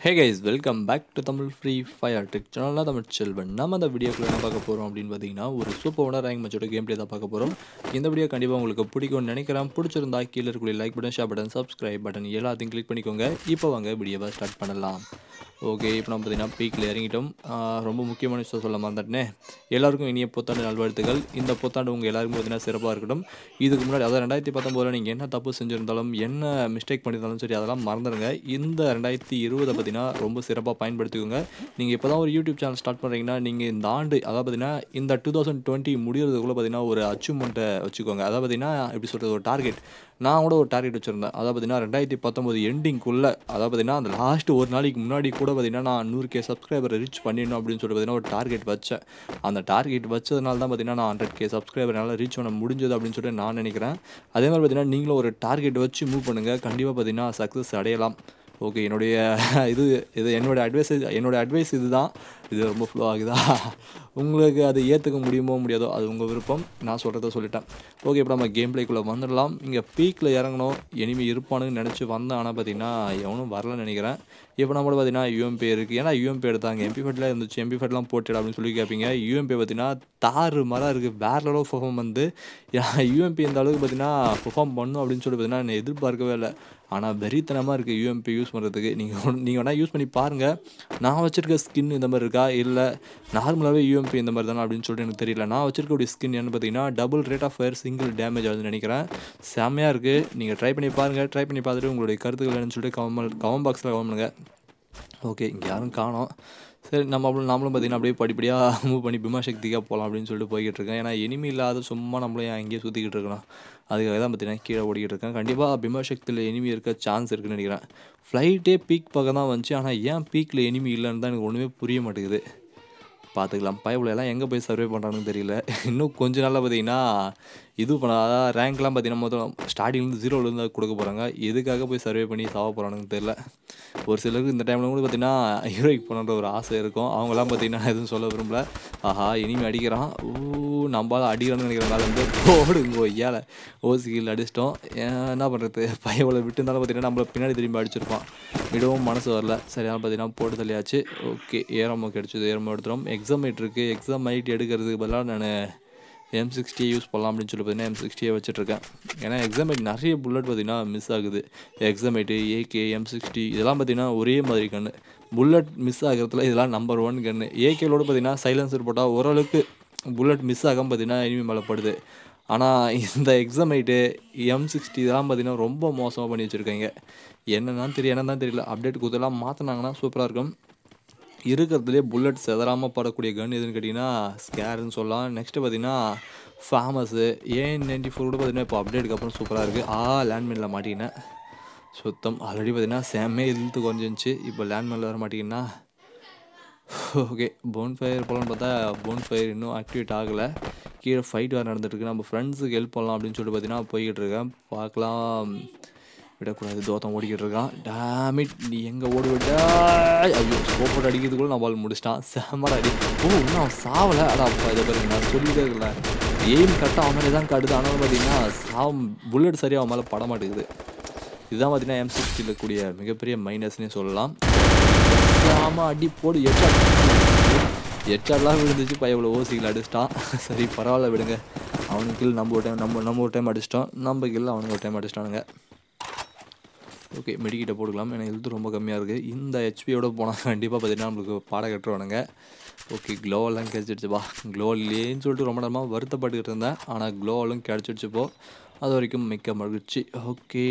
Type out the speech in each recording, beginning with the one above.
hey guys welcome back to Tamil free fire tech சேனலில் தமிழ் செல்வன் நம்ம அந்த வீடியோக்குள்ள என்ன பார்க்க போகிறோம் அப்படின்னு பார்த்தீங்கன்னா ஒரு சூப்பரான ரேங்க் மேட்சோட கேம் பிளே தான் பார்க்க போகிறோம் இந்த வீடியோ கண்டிப்பாக உங்களுக்கு பிடிக்கும்னு நினைக்கிறேன் பிடிச்சிருந்தா கீழே இருக்கக்கூடிய like button share button subscribe button எல்லாத்தையும் கிளிக் பண்ணிக்கோங்க இப்போ வாங்க வீடியோவை ஸ்டார்ட் பண்ணலாம் ஓகே இப்போ நம்ம பார்த்தீங்கன்னா பீக்கில் இறங்கிட்டோம் ஆஹ் ரொம்ப முக்கியமான விஷயம் சொல்ல மறந்துட்டேனே எல்லாருக்கும் இனிய புத்தாண்டு நல்வாழ்த்துக்கள் இந்த புத்தாண்டு உங்கள் எல்லாருக்கும் பார்த்தீங்கன்னா சிறப்பாக இருக்கட்டும் இதுக்கு முன்னாடி அதாவது ரெண்டாயிரத்தி பத்தொம்போதில் நீங்கள் என்ன தப்பு செஞ்சுருந்தாலும் என்ன மிஸ்டேக் பண்ணியிருந்தாலும் சரி அதெல்லாம் மறந்துடுங்க இந்த ரெண்டாயிரத்தி இருபதை பார்த்தீங்கன்னா ரொம்ப சிறப்பாக பயன்படுத்திக்கோங்க நீங்கள் இப்போ தான் ஒரு யூடியூப் சேனல் ஸ்டார்ட் பண்ணுறீங்கன்னா நீங்கள் இந்த ஆண்டு அதாவது பார்த்தீங்கன்னா இந்த டூ தௌசண்ட் டுவெண்ட்டி முடிகிறதுக்குள்ளே பார்த்தீங்கன்னா ஒரு அச்சீவ்மெண்ட்டை வச்சுக்கோங்க அதாவது பார்த்தீங்கன்னா எப்படி சொல்கிறது ஒரு டார்கெட் நான் கூட ஒரு டார்கெட் வச்சுருந்தேன் அதாவது பார்த்தீங்கன்னா ரெண்டாயிரத்தி பத்தொம்போது எண்டிங்குள்ளே அதாவது பார்த்தீங்கன்னா அந்த லாஸ்ட் ஒரு நாளைக்கு முன்னாடி கூட பார்த்தீங்கன்னா நான் நூறு கே சப்ஸ்கிரைபரை ரீச் பண்ணிடணும் அப்படின்னு சொல்லிட்டு பார்த்தீங்கன்னா ஒரு டார்கெட் வச்சேன் அந்த டார்கெட் வச்சதுனால தான் பார்த்தீங்கன்னா நான் ஹண்ட்ரட் கே சப்ஸ்கிரைபர்னால ரீச் பண்ண முடிஞ்சது அப்படின்னு சொல்லிட்டு நான் நினைக்கிறேன் அதே மாதிரி பார்த்தீங்கன்னா நீங்களும் ஒரு டார்கெட் வச்சு மூவ் பண்ணுங்கள் கண்டிப்பாக பார்த்தீங்கன்னா சக்ஸஸ் அடையலாம் ஓகே என்னுடைய இது இது என்னோட அட்வைஸ் என்னோட அட்வைஸ் இதுதான் இது ரொம்ப ஃப்ளோ ஆகுதா உங்களுக்கு அதை ஏற்றுக்க முடியுமோ முடியாதோ அது உங்கள் விருப்பம் நான் சொல்கிறத சொல்லிட்டேன் ஓகே இப்போ நம்ம கேம் பிளேக்குள்ளே வந்துடலாம் இங்கே பீக்கில் இறங்கணும் எனிமி இருப்பானுன்னு நினச்சி வந்தேன் ஆனால் பார்த்தீங்கன்னா எவனும் வரலன்னு நினைக்கிறேன் இப்போ நம்மளோட பார்த்தீங்கன்னா யூஎம்பி இருக்குது ஏன்னா யூஎம்பி எடுத்தாங்க எம்பி ஃபெட்லாம் இருந்துச்சு எம்பி ஃபெட்லாம் போட்டுடா அப்படின்னு சொல்லி கேட்பீங்க யூஎம்பி பார்த்தீங்கன்னா தாறு மரம் இருக்குது வேற லெவல் பெர்ஃபார்ம் வந்து யூஎம்பி இந்த அளவுக்கு பார்த்தீங்கன்னா பெர்ஃபார்ம் பண்ணும் அப்படின்னு சொல்லி பார்த்தீங்கன்னா நான் எதிர்பார்க்கவே இல்லை ஆனால் வெறித்தனமாக இருக்குது யூஎம்பி யூஸ் பண்ணுறதுக்கு நீங்கள் நீங்கள் வேணால் யூஸ் பண்ணி பாருங்கள் நான் வச்சுருக்க ஸ்கின் இந்த மாதிரி இருக்கா இல்லை நார்மலாகவே யூஎம்பி இந்த மாதிரி தானே அப்படின்னு சொல்லிட்டு எனக்கு தெரியல நான் வச்சிருக்கக்கூடிய ஸ்கின் என்ன பார்த்தீங்கன்னா double rate of fire single damage ஆகுதுன்னு நினைக்கிறேன் செம்மையாக இருக்குது நீங்கள் ட்ரை பண்ணி பாருங்கள் ட்ரை பண்ணி பார்த்துட்டு உங்களுடைய கருத்துக்கள் என்னன்னு சொல்லிட்டு கமெண்ட் கமெண்ட் பாக்ஸில் கமெண்ட் பண்ணுங்கள் ஓகே இங்கே யாரும் காணோம் சரி நம்ம அப்புறம் நாமளும் பார்த்தீங்கன்னா அப்படியே படிப்படியாக மூவ் பண்ணி பிமா சக்திக்காக போகலாம் அப்படின்னு சொல்லிட்டு போய்கிட்டு இருக்கேன் ஏன்னா இனிமே இல்லாத சும்மா நம்மளும் ஏன் அங்கேயே சுற்றிக்கிட்டு இருக்கணும் அதுக்காக தான் பார்த்தீங்கன்னா கீழே ஓடிக்கிட்டு இருக்கேன் கண்டிப்பாக பிமா சக்தியில் எனிமி இருக்க சான்ஸ் இருக்குன்னு நினைக்கிறேன் ஃப்ளைட்டே பீக் பக்கம் தான் வந்துச்சு ஆனால் ஏன் பீக்கில் எனிமி இல்லைன்னு தான் எனக்கு ஒன்றுமே புரிய மாட்டேங்குது பார்த்துக்கலாம் பயவுல எல்லாம் எங்கே போய் சர்வே பண்ணுறாங்கன்னு தெரியல இன்னும் கொஞ்ச நாளில் பார்த்தீங்கன்னா இது பண்ண அதாவது ரேங்க்லாம் பார்த்தீங்கன்னா மொத்தம் ஸ்டார்டிங்லேருந்து ஜீரோலேருந்து கொடுக்க போகிறாங்க எதுக்காக போய் சர்வே பண்ணி சாவ போகிறானுன்னு தெரியல ஒரு சிலருக்கு இந்த டைமில் கூட பார்த்தீங்கன்னா ஹீரோய்க்கு போகணுன்ற ஒரு ஆசை இருக்கும் அவங்களாம் பார்த்தீங்கன்னா நான் எதுவும் சொல்ல விரும்பல ஆஹா இனிமே அடிக்கிறான் ஊ நம்மளால் அடிக்கிறான்னு நினைக்கிறனால வந்து போடுங்க ஐயால ஓசிக்கில் அடிச்சிட்டோம் என்ன பண்ணுறது பயவுல விட்டு இருந்தாலும் பார்த்தீங்கன்னா நம்மள பின்னாடி திரும்பி அடிச்சிருப்பான் விடவும் மனசு வரல சரியான பார்த்தீங்கன்னா போட்டு தள்ளியாச்சு ஓகே ஏரமோ கிடச்சிது ஏரமோ எடுத்துரும் எக்ஸாம் இருக்குது எக்ஸாம் ஐடி எடுக்கிறதுக்கு பதிலாக நான் எம் சிக்ஸ்டியை யூஸ் பண்ணலாம் அப்படின்னு சொல்லி பார்த்தீங்கன்னா எம் சிக்ஸ்டியை வச்சுட்ருக்கேன் ஏன்னா எக்ஸாமேட் நிறைய புல்லட் பார்த்தீங்கன்னா மிஸ் ஆகுது எக்ஸாமேட்டு ஏகே எம் சிக்ஸ்டி இதெல்லாம் பார்த்தீங்கன்னா ஒரே மாதிரி கன்று புல்லட் மிஸ் ஆகிறதுல இதெல்லாம் நம்பர் ஒன் கன்று ஏகேலோடு பார்த்தீங்கன்னா சைலன்சர் போட்டால் ஓரளவுக்கு புல்லட் மிஸ் ஆகாமல் பார்த்தீங்கன்னா இனிமே மேலே படுது ஆனால் இந்த எக்ஸாமைட்டு எம் சிக்ஸ்டி இதெல்லாம் பார்த்தீங்கன்னா ரொம்ப மோசமாக பண்ணி வச்சுருக்காங்க என்னன்னு தெரியல என்னன்னு தெரியல அப்டேட் கொடுத்தெல்லாம் மாற்றினாங்கன்னா சூப்பராக இருக்கும் இருக்கிறதுலே புல்லட் செதறாமல் படக்கூடிய கன் எதுன்னு கேட்டிங்கன்னா ஸ்கேருன்னு சொல்லலாம் நெக்ஸ்ட்டு பார்த்தீங்கன்னா ஃபேமஸு ஏன் நைன்டி ஃபோர் கூட பார்த்தீங்கன்னா இப்போ அப்டேட்டுக்கு அப்புறம் சூப்பராக இருக்குது ஆ லேண்ட்மைனில் மாட்டிக்கினேன் சுத்தம் ஆல்ரெடி பார்த்தீங்கன்னா செம்மே இழுத்து குறைஞ்சிருந்துச்சு இப்போ லேண்ட்மைனில் வர மாட்டிங்கன்னா ஓகே போன் ஃபயர் போகலான்னு பார்த்தா போன் ஃபயர் இன்னும் ஆக்டிவேட் ஆகலை கீழே ஃபைட் வேறு நடந்துட்டுருக்கு நம்ம ஃப்ரெண்ட்ஸுக்கு ஹெல்ப் பண்ணலாம் அப்படின்னு சொல்லிட்டு பார்த்தீங்கன்னா போய்கிட்டு இருக்கேன் பார்க்கலாம் விடக்கூடாது தோத்தம் ஓடிக்கிட்டு இருக்கான் டேமிட் நீ எங்கே ஓடி விட்டா ஐயோ ஸ்கோப்போட் அடிக்கிறதுக்குள்ள நான் பால் முடிச்சிட்டான் செம்மடா அடி ஓ இன்னும் அவன் சாவலை அதான் அப்பா இதை பாருங்க நான் சொல்லிட்டே இருக்கல எய்ம் கரெக்டாக அவன் மேலே தான் காட்டுது ஆனாலும் பார்த்தீங்கன்னா சாவம் புல்லட் சரியாக அவன் மேலே பட மாட்டேங்குது இதுதான் பார்த்தீங்கன்னா எம் சிக்ஸ்டியில் கூடிய மிகப்பெரிய மைனஸ்னே சொல்லலாம் ஆமாம் அடி போடு எட்டாட் எட்டாட்லாம் விழுந்துச்சு பையன் இவ்வளோ ஓசிகள் அடிச்சிட்டான் சரி பரவாயில்ல விடுங்க அவனுக்கு நம்ம ஒரு டைம் நம்ம நம்ம ஒரு டைம் அடிச்சிட்டோம் நம்ம கில் அவனுக்கு ஒரு டைம் அடிச்சிட்டானுங்க ஓகே மெடிக்கிட்ட போட்டுக்கலாம் ஏன்னா ஹெல்த் ரொம்ப கம்மியாக இருக்குது இந்த ஹெச்பியோட போனால் கண்டிப்பாக பார்த்தீங்கன்னா நம்மளுக்கு பாட கட்டுருவானுங்க ஓகே க்ளோவெல்லாம் கிடச்சிடுச்சுப்பா க்ளோ இல்லையேன்னு சொல்லிட்டு ரொம்ப நேரமாக வருத்தப்பட்டுக்கிட்டு இருந்தேன் ஆனால் க்ளோவெல்லாம் கிடச்சிடுச்சுப்போ அது வரைக்கும் மிக்க மகிழ்ச்சி ஓகே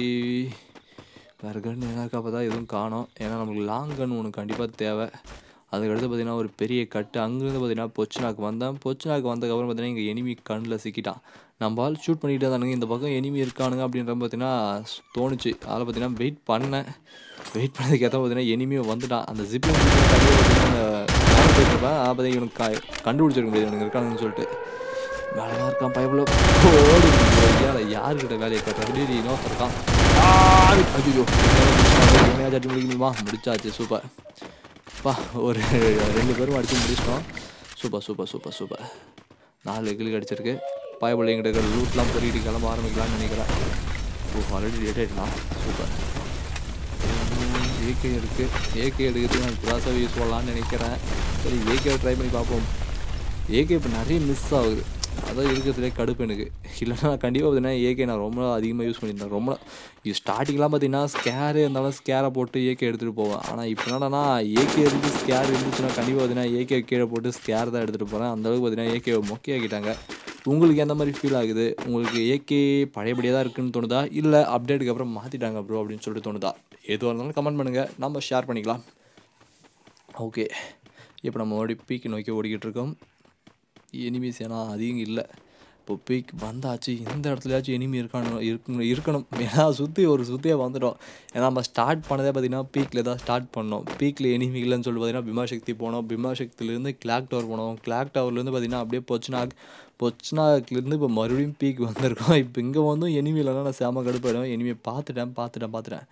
வேறு கன் என்ன இருக்கா பார்த்தா எதுவும் காணோம் ஏன்னா நம்மளுக்கு லாங் கன் ஒன்று கண்டிப்பாக தேவை அதுக்கடுத்து பார்த்தீங்கன்னா ஒரு பெரிய கட்டு அங்கேருந்து பார்த்தீங்கன்னா பொச்சினாக்கு வந்தேன் பொச்சினாக்கு வந்ததுக்கப்புறம் பார்த்தீங்கன்னா இங்கே எனிமி கண்ணில் சிக்கிட்டான் நம்ம ஆள் ஷூட் பண்ணிக்கிட்டே தானுங்க இந்த பக்கம் எனிமி இருக்கானுங்க அப்படின்ற பார்த்தீங்கன்னா தோணுச்சு அதில் பார்த்தீங்கன்னா வெயிட் பண்ணேன் வெயிட் பண்ணதுக்கு ஏற்ற பார்த்தீங்கன்னா எனிமியும் வந்துட்டான் அந்த ஜிப்பிங் போயிட்டுருப்பேன் அதை பார்த்தீங்கன்னா இவனுக்கு க கண்டுபிடிச்சிருக்க முடியாது இவனுக்கு இருக்கானுங்கன்னு சொல்லிட்டு வேலை தான் இருக்கான் பைப்பில் ஓடி ஐயா யாருக்கிட்ட வேலையை கட்டுறது இன்னொருத்தர் இருக்கான் ஐயோ சட்டி முடிக்கணுமா முடிச்சாச்சு சூப்பர் பா ஒரு ரெண்டு பேரும் அடித்து முடிச்சிட்டோம் சூப்பர் சூப்பர் சூப்பர் சூப்பர் நாலு கிளி அடிச்சிருக்கு பாயபிள்ளை எங்கிட்ட இருக்கிற லூட்லாம் பொறிக்கிட்டு கிளம்ப ஆரம்பிக்கலாம்னு நினைக்கிறேன் ஓ ஆல்ரெடி லேட் ஆகிடலாம் சூப்பர் ஏகே இருக்குது ஏகே எடுக்கிறதுக்கு நான் புராசாக யூஸ் பண்ணலான்னு நினைக்கிறேன் சரி ஏகே ட்ரை பண்ணி பார்ப்போம் ஏகே இப்போ நிறைய மிஸ் ஆகுது அதான் இருக்கிறதுலே கடுப்பு எனக்கு இல்லைன்னா கண்டிப்பாக பார்த்தீங்கன்னா ஏகே நான் ரொம்ப அதிகமாக யூஸ் பண்ணியிருந்தேன் ரொம்ப இது ஸ்டார்டிங்லாம் பார்த்தீங்கன்னா ஸ்கேரு இருந்தாலும் ஸ்கேரை போட்டு ஏகே எடுத்துகிட்டு போவேன் ஆனால் இப்போ என்னடானா ஏகே இருந்து ஸ்கேர் இருந்துச்சுன்னா கண்டிப்பாக பார்த்தீங்கன்னா ஏகே கீழே போட்டு ஸ்கேர் தான் எடுத்துகிட்டு போகிறேன் அந்தளவுக்கு பார்த்தீங்கன்னா ஏகே மொக்கையாக்கிட்டாங்க உங்களுக்கு எந்த மாதிரி ஃபீல் ஆகுது உங்களுக்கு ஏகே பழையபடியாக தான் இருக்குன்னு தோணுதா இல்லை அப்டேட்டுக்கு அப்புறம் மாற்றிட்டாங்க ப்ரோ அப்படின்னு சொல்லிட்டு தோணுதா எதுவாக இருந்தாலும் கமெண்ட் பண்ணுங்கள் நம்ம ஷேர் பண்ணிக்கலாம் ஓகே இப்போ நம்ம மறுபடியும் பீக்கு நோக்கி ஓடிக்கிட்டு இருக்கோம் எனிமீஸ் ஏன்னா அதிகம் இல்லை இப்போ பீக் வந்தாச்சு இந்த இடத்துலயாச்சும் எனிமி இருக்கானு இருக்கணும் இருக்கணும் ஏன்னா சுற்றி ஒரு சுற்றியே வந்துட்டோம் ஏன்னா நம்ம ஸ்டார்ட் பண்ணதே பார்த்தீங்கன்னா பீக்கில் தான் ஸ்டார்ட் பண்ணோம் பீக்கில் எனிமி இல்லைன்னு சொல்லி பார்த்தீங்கன்னா பிமாசக்தி போனோம் பிமாசக்திலேருந்து கிளாக் டவர் போனோம் கிளாக் டவர்லேருந்து பார்த்தீங்கன்னா அப்படியே பொச்னாக் பொச்னாக்லேருந்து இப்போ மறுபடியும் பீக் வந்திருக்கோம் இப்போ இங்கே வந்தும் எனிமி இல்லைன்னா நான் சேம கடுப்பாயிடும் எனிமியை பார்த்துட்டேன் பார்த்துட்டேன் பார்த்துட்டேன்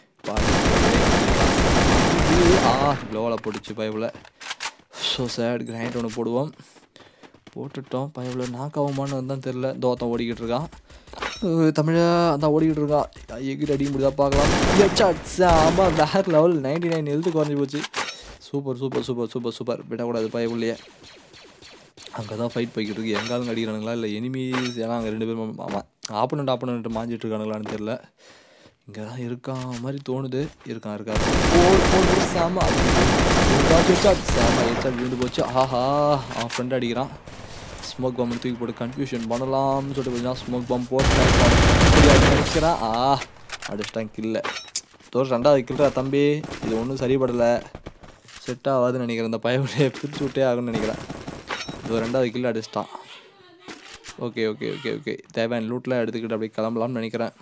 பார்த்து ஆ க்ளோவில் போட்டுச்சு பைபில் ஸோ சேட் கிரைண்ட் ஒன்று போடுவோம் போட்டுட்டோம் பைபில் நாக்காகுமான்னு தான் தெரில தோத்தம் ஓடிக்கிட்டு இருக்கான் தமிழா அதான் ஓடிக்கிட்டு இருக்கான் எகிரி அடிக்க முடியுதா பார்க்கலாம் ஆமாம் வேறு லெவல் நைன்டி நைன் எழுத்து குறைஞ்சி போச்சு super super super super super விடக்கூடாது பைபிள்லையே அங்கே தான் ஃபைட் போய்கிட்டு இருக்கு எங்காலும் அடிக்கிறானுங்களா இல்லை எனிமீஸ் ஏன்னா அங்கே ரெண்டு பேரும் ஆமாம் ஆப்பனண்ட் ஆப்பனண்ட் மாஞ்சிட்டு இருக்கானுங்களான்னு தெரில இங்கே தான் இருக்கான் மாதிரி தோணுது இருக்கான் இருக்கா போர் போர் சாமா சாமா ஹெட்ஷாட் விழுந்து போச்சு ஆஹா அவன் ஃப்ரெண்ட் அடிக்கிறான் ஸ்மோக் பாம்பை தூக்கி போட்டு கன்ஃபியூஷன் பண்ணலாம்னு சொல்லிட்டு பார்த்தீங்கன்னா ஸ்மோக் பாம்பு போட்டு நினைக்கிறான் ஆ அடிச்சிட்டான் கில்ல தோற ரெண்டாவது கில்றா தம்பி இது ஒன்றும் சரிப்படலை செட் ஆகாதுன்னு நினைக்கிறேன் இந்த பயவுடைய பிரிச்சு விட்டே ஆகும்னு நினைக்கிறேன் இது ரெண்டாவது கில் அடிச்சிட்டான் ஓகே ஓகே ஓகே ஓகே தேவையான லூட்லாம் எடுத்துக்கிட்டு அப்படியே கிளம்பலாம்னு நினைக்கிறேன்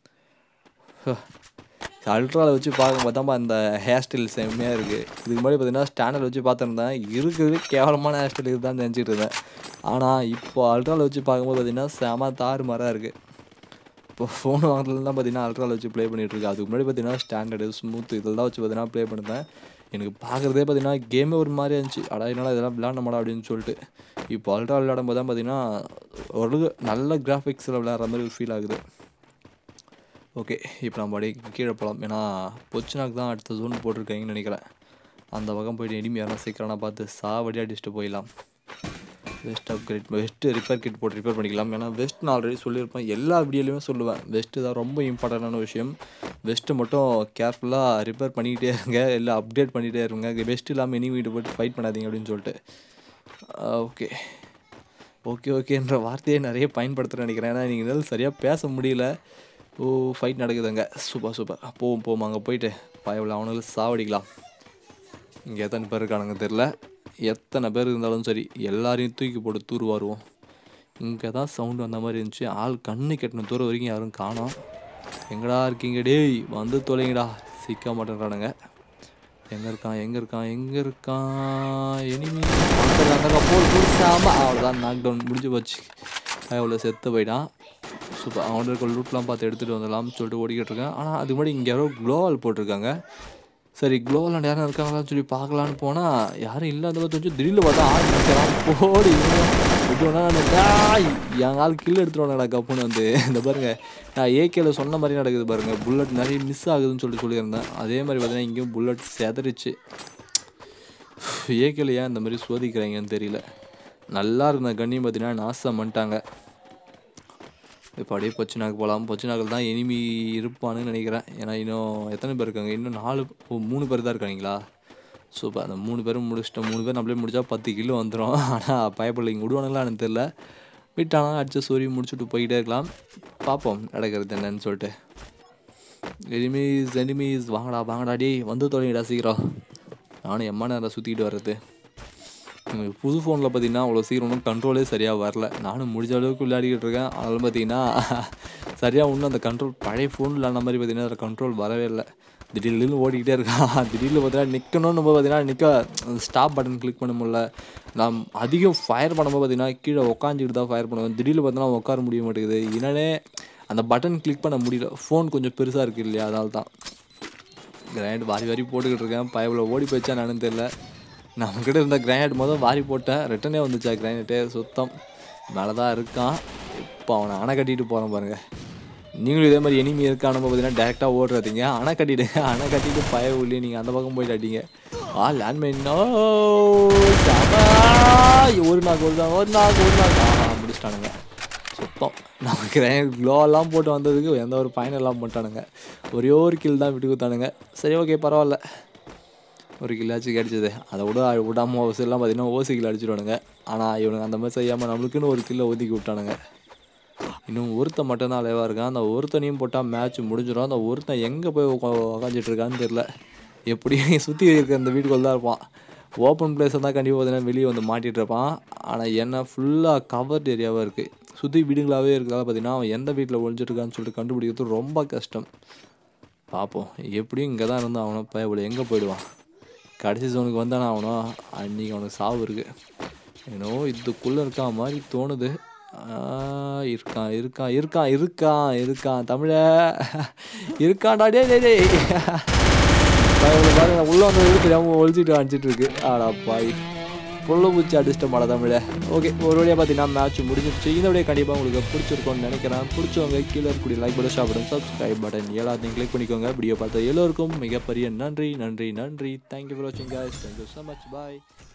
அல்ட்ராவில் வச்சு பார்க்கும் பார்த்தாம்பா இந்த ஹேர் ஸ்டைல் செம்மையாக இருக்குது இதுக்கு முன்னாடி பார்த்தீங்கன்னா ஸ்டாண்டர்ட் வச்சு பார்த்துருந்தேன் இருக்கிறது கேவலமான ஹேர் ஸ்டைல் இதுதான் நினச்சிட்டு இருந்தேன் ஆனால் இப்போ அல்ட்ராவில் வச்சு பார்க்கும்போது பார்த்தீங்கன்னா செம தாறு மாறாக இருக்குது இப்போ ஃபோன் வாங்குறதுல தான் பார்த்தீங்கன்னா அல்ட்ராவில் வச்சு ப்ளே பண்ணிகிட்டு இருக்கு அதுக்கு முன்னாடி பார்த்தீங்கன்னா ஸ்டாண்டர்டு ஸ்மூத் இதெல்லாம் வச்சு பார்த்தீங்கன்னா ப்ளே பண்ணிருந்தேன் எனக்கு பார்க்குறதே பார்த்தீங்கன்னா கேமே ஒரு மாதிரியா இருந்துச்சு அடா என்னால் இதெல்லாம் விளையாட மாடா அப்படின்னு சொல்லிட்டு இப்போ அல்ட்ரா விளையாடும் போது தான் பார்த்தீங்கன்னா ஒரு நல்ல கிராஃபிக்ஸில் விளையாடுற மாதிரி ஃபீல் ஆகுது ஓகே இப்போ நம்ம அப்படியே கீழே போகலாம் ஏன்னா பொச்சுனாக்கு தான் அடுத்த ஜோன் போட்டிருக்காங்கன்னு நினைக்கிறேன் அந்த பக்கம் போயிட்டு எனிமி யாரும் சீக்கிரம்னா பார்த்து சாவடி அடிச்சுட்டு போயிடலாம் vest upgrade vest repair kit போட்டு ரிப்பேர் பண்ணிக்கலாம் ஏன்னா வெஸ்ட் நான் ஆல்ரெடி சொல்லியிருப்பேன் எல்லா வீடியோலையுமே சொல்லுவேன் வெஸ்ட்டு தான் ரொம்ப இம்பார்ட்டண்டான விஷயம் வெஸ்ட்டு மட்டும் கேர்ஃபுல்லாக ரிப்பேர் பண்ணிக்கிட்டே இருங்க இல்லை அப்டேட் பண்ணிகிட்டே இருங்க வெஸ்ட் இல்லாமல் இனி வீடு போட்டு ஃபைட் பண்ணாதீங்க அப்படின்னு சொல்லிட்டு ஓகே ஓகே ஓகேன்ற வார்த்தையை நிறைய பயன்படுத்துகிறேன் நினைக்கிறேன் ஏன்னா நீங்கள் சரியாக பேச முடியல ஓ ஃபைட் நடக்குதுங்க சூப்பர் சூப்பர் போவோம் போவோம் அங்கே போயிட்டு பயவில் அவனுக்கு சாவடிக்கலாம் இங்கே எத்தனை பேர் இருக்கானுங்க தெரில எத்தனை பேர் இருந்தாலும் சரி எல்லாரையும் தூக்கி போட்டு தூர் வருவோம் இங்கே தான் சவுண்டு வந்த மாதிரி இருந்துச்சு ஆள் கண்ணு கெட்டின தூரம் வரைக்கும் யாரும் காணோம் எங்கடா இருக்கீங்க டேய் வந்து தொலைங்கடா சிக்க மாட்டேன்றானுங்க எங்கே இருக்கான் எங்கே இருக்கான் எங்கே இருக்கான் எனிமி போல் புதுசாம அவ்வளோதான் நாக் டவுன் முடிஞ்சு போச்சு அவ்வளோ செத்து போயிட்டான் சூப்பர் அவனோட இருக்க லூட்லாம் பார்த்து எடுத்துகிட்டு வந்துடலாம்னு சொல்லிட்டு ஓடிக்கிட்டு இருக்கேன் ஆனால் அதுக்கு முன்னாடி இங்கே யாரோ க்ளோவால் போட்டிருக்காங்க சரி க்ளோவால் யாரும் இருக்காங்களான்னு சொல்லி பார்க்கலான்னு போனால் யாரும் இல்லாத கொஞ்சம் திடீர்னு பார்த்தா ஆள் நிற்கிறான் போடி விட்டோன்னா என் ஆள் கில் எடுத்துருவானடா கப்புன்னு வந்து இந்த பாருங்க நான் ஏகேல சொன்ன மாதிரி நடக்குது பாருங்க புல்லட் நிறைய மிஸ் ஆகுதுன்னு சொல்லிட்டு சொல்லியிருந்தேன் அதே மாதிரி பார்த்தீங்கன்னா இங்கேயும் புல்லட் செதறிச்சு ஏகேல ஏன் இந்த மாதிரி சோதிக்கிறாங்கன்னு தெரியல நல்லா இருந்த கண்ணியும் பார்த்தீங்கன்னா நாசம் பண்ணிட்டாங்க இப்போ அப்படியே பொச்சினாக்கு போகலாம் பொச்சினாக்கில் தான் எனிமி இருப்பான்னு நினைக்கிறேன் ஏன்னா இன்னும் எத்தனை பேர் இருக்காங்க இன்னும் நாலு ஓ மூணு பேர் தான் இருக்காங்களா சூப்பர் அந்த மூணு பேரும் முடிச்சிட்டோம் மூணு பேர் நம்மளே முடிச்சா பத்து கிலோ வந்துடும் ஆனால் பயப்படல இங்கே விடுவானுங்களா எனக்கு தெரில விட்டானா அடிச்ச சோரி முடிச்சுட்டு போய்கிட்டே இருக்கலாம் பார்ப்போம் நடக்கிறது என்னன்னு சொல்லிட்டு எனிமீஸ் எனிமீஸ் வாங்கடா வாங்கடா டேய் வந்து தொலைங்கடா சீக்கிரம் நானும் எம்மா நேரம் சுற்றிக்கிட்டு வர்றது எனக்கு புது ஃபோனில் பார்த்தீங்கன்னா அவ்வளோ சீக்கிரம் ஒன்றும் கண்ட்ரோலே சரியாக வரல நானும் முடிஞ்ச அளவுக்கு விளையாடிக்கிட்டு இருக்கேன் அதனால பார்த்தீங்கன்னா சரியாக ஒன்றும் அந்த கண்ட்ரோல் பழைய ஃபோன் விளாண்ட மாதிரி பார்த்தீங்கன்னா அதில் கண்ட்ரோல் வரவே இல்லை திடீர்னு ஓடிக்கிட்டே இருக்கான் திடீர்னு பார்த்தீங்கன்னா நிற்கணும்னு போது பார்த்தீங்கன்னா நிற்க ஸ்டாப் பட்டன் கிளிக் பண்ண முடியல நான் அதிகம் ஃபயர் பண்ணும்போது பார்த்தீங்கன்னா கீழே உட்காந்துக்கிட்டு தான் ஃபயர் பண்ணுவேன் திடீர்னு பார்த்தீங்கன்னா உட்கார முடிய மாட்டேங்குது என்னன்னே அந்த பட்டன் கிளிக் பண்ண முடியல ஃபோன் கொஞ்சம் பெருசாக இருக்குது இல்லையா அதனால தான் கிரைண்ட் வாரி வாரி போட்டுக்கிட்டு இருக்கேன் பயவில் ஓடி போயிடுச்சா என்னன்னு தெரில நம்மக்கிட்ட இருந்த கிரைனேட் மொதல் வாரி போட்டேன் ரிட்டனே வந்துச்சா கிரைனேட்டே சுத்தம் மேலே தான் இருக்கான் இப்போ அவனை அணை கட்டிட்டு போகிறேன் பாருங்க நீங்களும் இதே மாதிரி எனிமி இருக்கான பார்த்தீங்கன்னா டேரெக்டாக ஓடுறதுங்க அணை கட்டிடுங்க அணை கட்டிட்டு பய உள்ளே நீங்கள் அந்த பக்கம் போயிட்டு அடிங்க ஆ லேண்ட்மைன் ஒரு நாக்கு ஒரு நாக்கு ஒரு நாக்கு ஒரு நாக்கு ஆ முடிச்சிட்டானுங்க சுத்தம் நமக்கு க்ளோவெல்லாம் போட்டு வந்ததுக்கு எந்த ஒரு பயனும் இல்லாமல் பண்ணிட்டானுங்க ஒரே ஒரு கில் தான் விட்டு கொடுத்தானுங்க சரி ஓகே பரவாயில்ல ஒரு கில்லாச்சும் கிடச்சிது அதை விட விடாமல் ஓசெல்லாம் பார்த்தீங்கன்னா ஓசி கில் அடிச்சிடுவானுங்க ஆனால் இவனுங்க அந்த மாதிரி செய்யாமல் நம்மளுக்குன்னு ஒரு கில்லை ஒதுக்கி விட்டானுங்க இன்னும் ஒருத்தன் மட்டும்தான் அலைவாக இருக்கான் அந்த ஒருத்தனையும் போட்டால் மேட்ச் முடிஞ்சிடும் அந்த ஒருத்தன் எங்கே போய் உக்காந்துட்டு இருக்கான்னு தெரில எப்படியும் சுற்றி இருக்க அந்த வீட்டுக்குள்ள தான் இருப்பான் ஓப்பன் பிளேஸை தான் கண்டிப்பாக பார்த்தீங்கன்னா வெளியே வந்து மாட்டிகிட்டு இருப்பான் ஆனால் என்ன ஃபுல்லாக கவர்ட் ஏரியாவாக இருக்குது சுற்றி வீடுங்களாகவே இருக்கிறதால பார்த்தீங்கன்னா அவன் எந்த வீட்டில் ஒழிஞ்சிட்ருக்கான்னு சொல்லிட்டு கண்டுபிடிக்கிறது ரொம்ப கஷ்டம் பார்ப்போம் எப்படியும் இங்கே தான் இருந்து அவனை பயப்பட எங்கே போயிடுவான் கடைசி ஜோனுக்கு வந்தானே அவனோ அன்றைக்கி அவனுக்கு சாவு இருக்குது ஏன்னோ இதுக்குள்ளே இருக்கான் மாதிரி தோணுது ஆ, இருக்கான் இருக்கான் இருக்கான் இருக்கான் இருக்கான் தமிழ இருக்கான்டா டே டே டே பாருங்க உள்ள வந்து தெரியாமல் ஒழிச்சிட்டு அடிச்சிட்டு இருக்கு ஆடா பாய் புள்ள பூச்சி அடிச்சிட்ட மாடா தமிழ ஓகே ஒரு வழியாக பார்த்தீங்கன்னா மேட்ச் முடிஞ்சிருச்சு இந்த வழியாக கண்டிப்பாக உங்களுக்கு பிடிச்சிருக்கும்னு நினைக்கிறேன் பிடிச்சவங்க கீழே இருக்கக்கூடிய like button shop button subscribe button எல்லாத்தையும் கிளிக் பண்ணிக்கோங்க வீடியோ பார்த்த எல்லோருக்கும் மிகப்பெரிய நன்றி நன்றி நன்றி தேங்க்யூ ஃபார் வாட்சிங் guys தேங்க்யூ ஸோ மச் பாய்